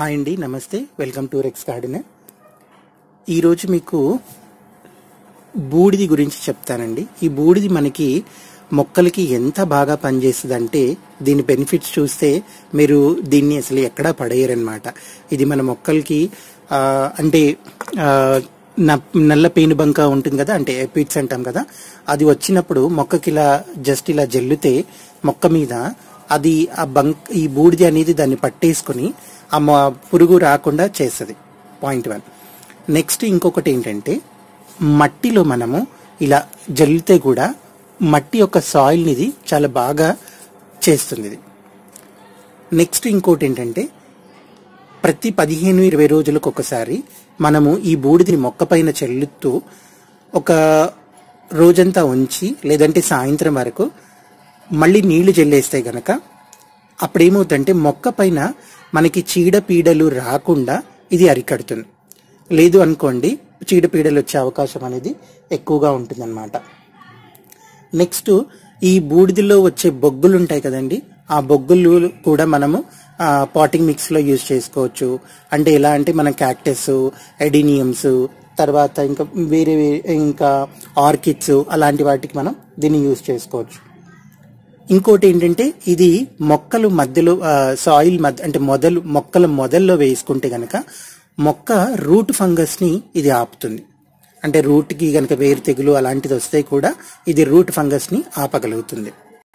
hi అండి నమస్తే welcome to rex garden ఈరోజు మీకు బూడిది గురించి చెప్తానండి ఈ బూడిది మనకి మొక్కలకి ఎంత బాగా పనిచేస్తుంది అంటే దీని బెనిఫిట్స్ చూస్తే మీరు దీన్ని అసలు ఎక్కడా పడేయరనమాట ఇది మన మొక్కలకి ఆ, అంటే ఆ, న- నల్ల పేనుబంక ఉంటుంది కదా అంటే ఎపిడ్స్ అంటాం కదా అది వచ్చినప్పుడు మొక్కకి ఇలా జస్ట్ ఇలా జల్లుతే మొక్క మీద అది ఆ బంక్ ఈ బూడిది అనేది దాన్ని పట్టేసుకుని ఆ మొ- పురుగు రాకుండా చేస్తుంది పాయింట్ వన్ నెక్స్ట్ ఇంకొకటి ఏంటంటే మట్టిలో మనము ఇలా జల్లితే కూడా మట్టి యొక్క సాయిల్ని ఇది చాలా బాగా చేస్తుంది ఇది నెక్స్ట్ ఇంకోటి ఏంటంటే ప్రతి పదిహేను ఇరవై రోజులకు ఒకసారి మనము ఈ బూడిదని మొక్క పైన చల్లుతూ ఒక రోజంతా ఉంచి లేదంటే సాయంత్రం వరకు మళ్ళీ నీళ్లు జల్లేస్తే గనక అప్పుడేమవుతుందంటే మొక్క పైన మనకి చీడపీడలు రాకుండా ఇది అరికడుతుంది లేదు అనుకోండి చీడపీడలు వచ్చే అవకాశం అనేది ఎక్కువగా ఉంటుందన్నమాట నెక్స్ట్ ఈ బూడిదలో వచ్చే బొగ్గులు ఉంటాయి కదండి ఆ బొగ్గులు కూడా మనము పాటింగ్ మిక్స్ లో యూజ్ చేసుకోవచ్చు అంటే ఎలా అంటే మన క్యాక్టస్ ఎడినియమ్స్ తర్వాత ఇంకా వేరే వే- ఇంకా ఆర్కిడ్స్ అలాంటి వాటికి మనం దీన్ని యూజ్ చేసుకోవచ్చు ఇంకోటి ఏంటంటే ఇది మొక్కలు మధ్యలో సాయిల్ మధ్య అంటే మొదలు మొక్కల మొదల్లో వేసుకుంటే గనక మొక్క రూట్ ఫంగస్ ని ఇది ఆపుతుంది అంటే రూట్ కి గనక వేరు తెగులు అలాంటిది వస్తే కూడా ఇది రూట్ ఫంగస్ ని ఆపగలుగుతుంది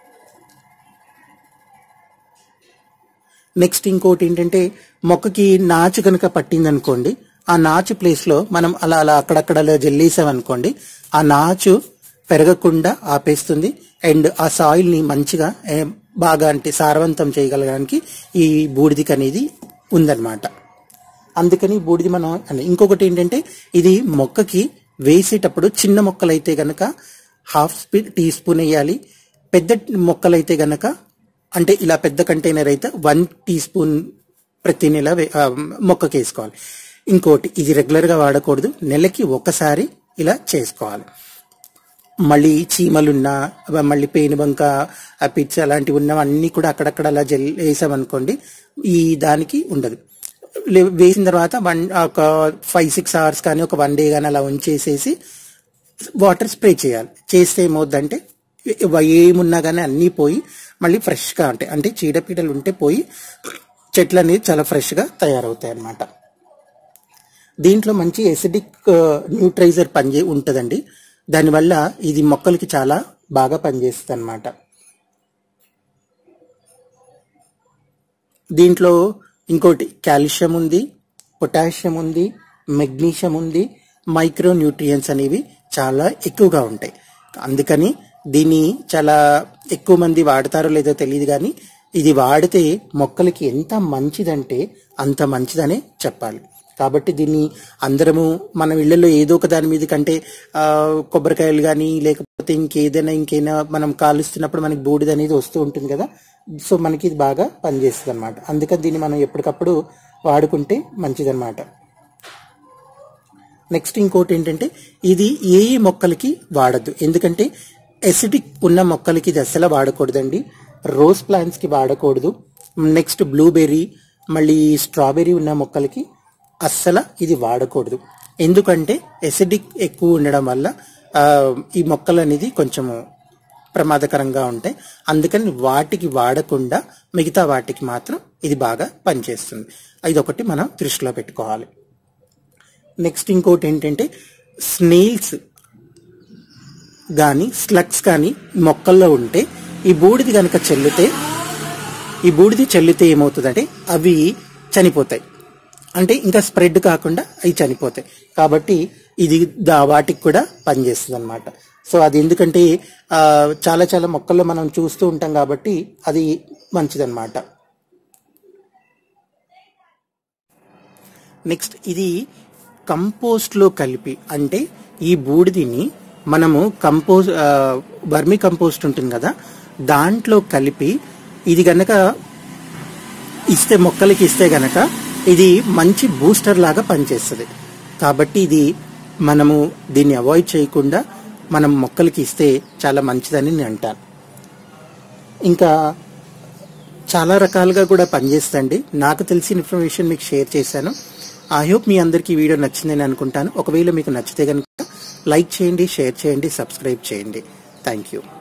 నెక్స్ట్ ఇంకోటి ఏంటంటే మొక్కకి నాచు కనుక పట్టింది అనుకోండి ఆ నాచు ప్లేస్ లో మనం అలా అలా అక్కడక్కడ అలా జల్లేసాం అనుకోండి ఆ నాచు పెరగకుండా ఆపేస్తుంది అండ్ ఆ సాయిల్ ని మంచిగా ఏ, బాగా అంటే సారవంతం చేయగలగడానికి ఈ బూడిదికి అనేది ఉందన్నమాట అందుకని బూడిది మనం అని ఇంకొకటి ఏంటంటే ఇది మొక్కకి వేసేటప్పుడు చిన్న మొక్కలైతే గనక హాఫ్ స్పీ టీ స్పూన్ వేయాలి పెద్ద మొక్కలైతే గనక అంటే ఇలా పెద్ద కంటైనర్ అయితే వన్ టీ స్పూన్ ప్రతి నెల వే- ఆ, మొక్కకి వేసుకోవాలి ఇంకోటి ఇది రెగ్యులర్ గా వాడకూడదు నెలకి ఒకసారి ఇలా చేసుకోవాలి మళ్ళీ చీమలున్నా అవ మళ్ళీ పేనుబంక ఆ పిచ్చి అలాంటివి ఉన్నవన్నీ కూడా అక్కడక్కడ అలా జల్ వేసామనుకోండి ఈ దానికి ఉండదు లే- వేసిన తర్వాత వన్ ఒక ఫైవ్ సిక్స్ అవర్స్ కానీ ఒక వన్ డే కానీ అలా ఉంచేసేసి వాటర్ స్ప్రే చేయాలి చేస్తే ఏమవుద్దంటే ఎ- ఏమున్నా కానీ అన్నీ పోయి మళ్ళీ ఫ్రెష్గా ఉంటాయి అంటే చీడపీడలు ఉంటే పోయి చెట్లు అనేది చాలా ఫ్రెష్గా తయారవుతాయి అన్నమాట దీంట్లో మంచి ఎసిడిక్ న్యూట్రైజర్ పనిచే ఉంటుందండి దానివల్ల ఇది మొక్కలకి చాలా బాగా పనిచేస్తుంది అనమాట దీంట్లో ఇంకోటి కాల్షియం ఉంది పొటాషియం ఉంది మెగ్నీషియం ఉంది మైక్రో న్యూట్రియన్స్ అనేవి చాలా ఎక్కువగా ఉంటాయి అందుకని దీన్ని చాలా ఎక్కువ మంది వాడతారో లేదో తెలియదు కానీ ఇది వాడితే మొక్కలకి ఎంత మంచిదంటే అంత మంచిదనే చెప్పాలి కాబట్టి దీన్ని అందరము మన ఇళ్లలో ఏదో ఒక దాని మీద కంటే ఆ, కొబ్బరికాయలు కానీ లేకపోతే ఇంకేదైనా ఇంకైనా మనం కాలుస్తున్నప్పుడు మనకి బూడిద అనేది వస్తూ ఉంటుంది కదా సో మనకి ఇది బాగా పనిచేస్తుంది అనమాట అందుకని దీన్ని మనం ఎప్పటికప్పుడు వాడుకుంటే మంచిదన్నమాట నెక్స్ట్ ఇంకోటి ఏంటంటే ఇది ఏ ఏ మొక్కలకి వాడద్దు ఎందుకంటే ఎసిడిక్ ఉన్న మొక్కలకి ఇది అస్సలు వాడకూడదండి రోజ్ ప్లాంట్స్ కి వాడకూడదు నెక్స్ట్ బ్లూబెర్రీ మళ్ళీ స్ట్రాబెర్రీ ఉన్న మొక్కలకి అస్సలు ఇది వాడకూడదు ఎందుకంటే ఎసిడిక్ ఎక్కువ ఉండడం వల్ల ఆ, ఈ మొక్కలు అనేది కొంచెము ప్రమాదకరంగా ఉంటాయి అందుకని వాటికి వాడకుండా మిగతా వాటికి మాత్రం ఇది బాగా పనిచేస్తుంది ఇది ఒకటి మనం దృష్టిలో పెట్టుకోవాలి నెక్స్ట్ ఇంకోటి ఏంటంటే స్నేల్స్ కానీ స్లగ్స్ కానీ మొక్కల్లో ఉంటే ఈ బూడిది కనుక చెల్లితే ఈ బూడిది చెల్లితే ఏమవుతుందంటే అవి చనిపోతాయి అంటే ఇంకా స్ప్రెడ్ కాకుండా అవి చనిపోతాయి కాబట్టి ఇది దా వాటికి కూడా పనిచేస్తుంది అనమాట సో అది ఎందుకంటే ఆ, చాలా చాలా మొక్కల్లో మనం చూస్తూ ఉంటాం కాబట్టి అది మంచిదన్నమాట నెక్స్ట్ ఇది కంపోస్ట్ లో కలిపి అంటే ఈ బూడిదిని మనము కంపోజ్ వర్మి కంపోస్ట్ ఉంటుంది కదా దాంట్లో కలిపి ఇది గనక ఇస్తే మొక్కలకి ఇస్తే గనక ఇది మంచి బూస్టర్ లాగా పనిచేస్తుంది కాబట్టి ఇది మనము దీన్ని అవాయిడ్ చేయకుండా మనం మొక్కలకి ఇస్తే చాలా మంచిదని నేను అంటాను ఇంకా చాలా రకాలుగా కూడా పనిచేస్తుంది నాకు తెలిసిన ఇన్ఫర్మేషన్ మీకు షేర్ చేశాను ఐ హోప్ మీ అందరికీ ఈ వీడియో నచ్చిందని అనుకుంటాను ఒకవేళ మీకు నచ్చితే కనుక లైక్ చేయండి షేర్ చేయండి సబ్స్క్రైబ్ చేయండి థ్యాంక్ యూ